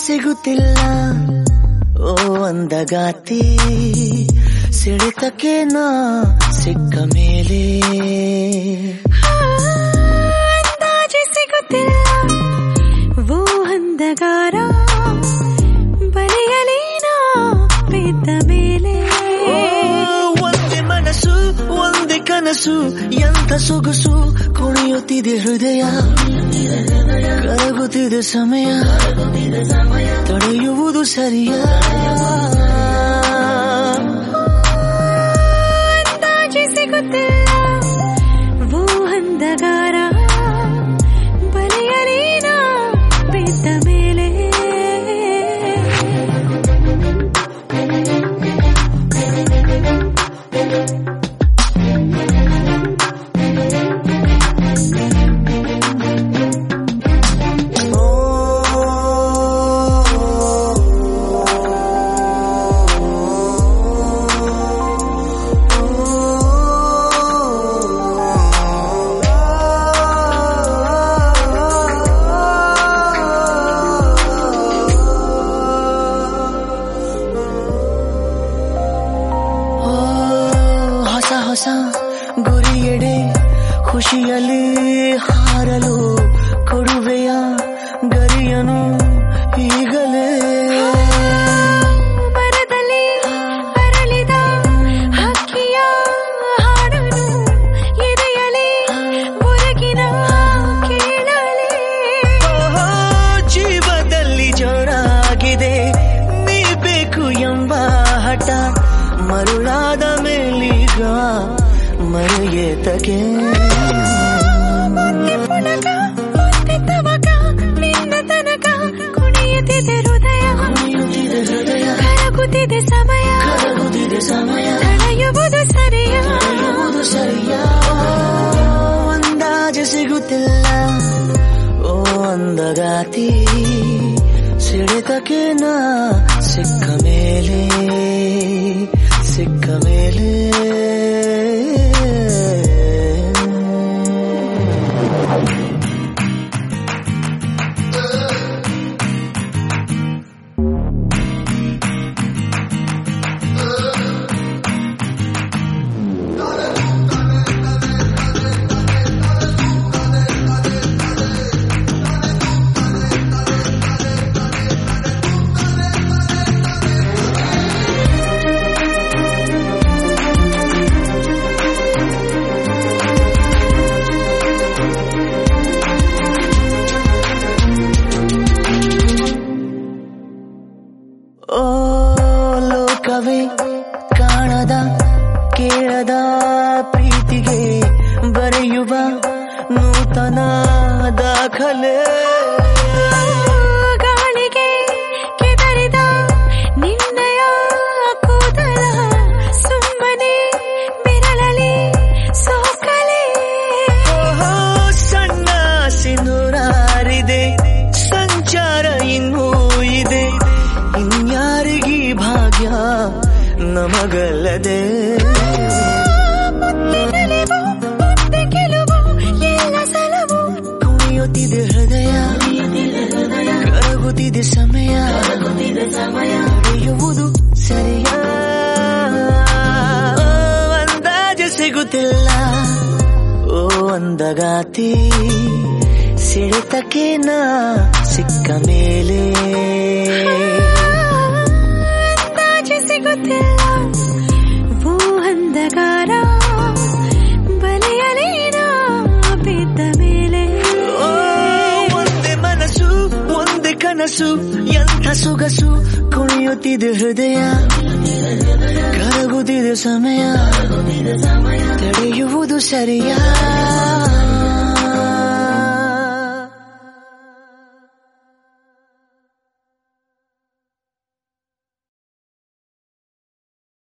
ಸಿಗುತ್ತಿಲ್ಲ ಓ ಅಂದಗಾತಿ ಸಿಡಿತಕ್ಕೆ ನಾ ಸಿಕ್ಕ ಮೇಲೆ ಅಂದಾಜೆ ಸಿಗುತ್ತಿಲ್ಲ ಓ ಅಂದಗಾರ ಬರೆಯಲೇನ ಬಿದ್ದ ಮೇಲೆ ಓ, ಒಂದೇ ಮನಸ್ಸು ಒಂದೇ ಕನಸು ಎಂಥ ಸೊಗಸು ಕುಣಿಯುತ್ತಿದೆ ಹೃದಯ ಕರಗುತ್ತಿದೆ ಸಮಯ ತಡೆಯುವುದು ಸರಿಯಾ ಅಂದಾಜೆ ಸಿಗುತ್ತಿಲ್ಲ ಓ ಅಂದಗಾರ ಬರೆಯಲೇನ ಬಿದ್ದ ಮೇಲೆ ಓ, ಹೊಸ ಹೊಸ ಗುರಿಯೆಡೆ ಖುಷಿಯಲ್ಲಿ ಹಾರಲು ಕೊಡುವೆಯ ಗರಿಯನು ಈಗಲೇ ಮರದಲ್ಲಿ ಅರಳಿದ ಹಕ್ಕಿಯ ಹಾಡನು ಎದೆಯಲಿ ಹೊರಗಿನ ಕೇಳಲೇ ಓಹೋ, ಜೀವದಲ್ಲಿ ಜೋರಾಗಿದೆ ನೀ ಬೇಕು ಎಂಬ ಹಠ ಮರುಳಾದ ಮೇಲೀಗ ಮರೆಯೇತಗೆ ಒಂದೇ ಪುಳಕ ಒಂದೇ ತವಕ ನಿನ್ನ ತನಕ ಕುಣಿಯುತ್ತಿದೆ ಹೃದಯ ಕುಣಿಯುತ್ತಿದೆ ಹೃದಯ ಕರಗುತ್ತಿದೆ ಸಮಯ ಕರಗುತ್ತಿದೆ ಸಮಯ ತಡೆಯುವುದು ಸರಿಯ ಯಾವುದು ಸರಿಯಾ ಅಂದಾಜು ಸಿಗುತ್ತಿಲ್ಲ ಓ ಅಂದಗಾತಿ ಸಿಡಿತಕ್ಕೆ ನಾ ಸಿಕ್ಕ ಮೇಲೆ ಸಿಕ್ಕ ಮೇಲೆ ಓ ಲೋಕವೇ ಕಾಣದ ಕೇಳದ ಪ್ರೀತಿಗೆ ಬರೆಯುವ ನೂತನ ದಾಖಲೆ ಗಾಳಿಗೆ ಕೆದರಿದ ನಿನ್ನಯ ಕೂದಲ ಸುಮ್ಮನೆ ಬೆರಳಲಿ ಸೋಕಲೆ ಓಹೋ, ಸಣ್ಣ ಸಿನುರಾರಿದೆ ಸಂಚಾರ ಇನ್ನೂ ಇದೆ ಇನ್ಯಾರಿಗೀ ಭಾಗ್ಯ ನಮಗಲ್ಲದೆ ಮುತ್ತಿನಲೆವು ಮುತ್ತೆ ಗೆಲುವು ಎಲ್ಲ ಸಲವು ಕುಣಿಯುತ್ತಿದೆ ಹೃದಯ ಕರಗುತ್ತಿದೆ ಸಮಯ ನಡೆಯುವುದು ಸರಿಯಾ ಅಂದಾಜು ಸಿಗುತ್ತಿಲ್ಲ ಓ ಅಂದಗಾತಿ ಸಿಡಿತಕ್ಕೆ ನಾ ಸಿಕ್ಕ ಮೇಲೆ ಅಂದಾಜು ಸಿಗುತ್ತಿಲ್ಲ ಓ ಅಂಧಕಾರ ಬಲೆಯಲೇನ ಬಿದ್ದ ಮೇಲೆ ಓ, ಒಂದೇ ಮನಸ್ಸು ಒಂದೇ ಕನಸು ಎಂಥ ಸೊಗಸು ಕುಣಿಯುತ್ತಿದೆ ಹೃದಯ ಕರಗುತ್ತಿದೆ ಸಮಯ ತಡೆಯುವುದು ಸರಿಯಾ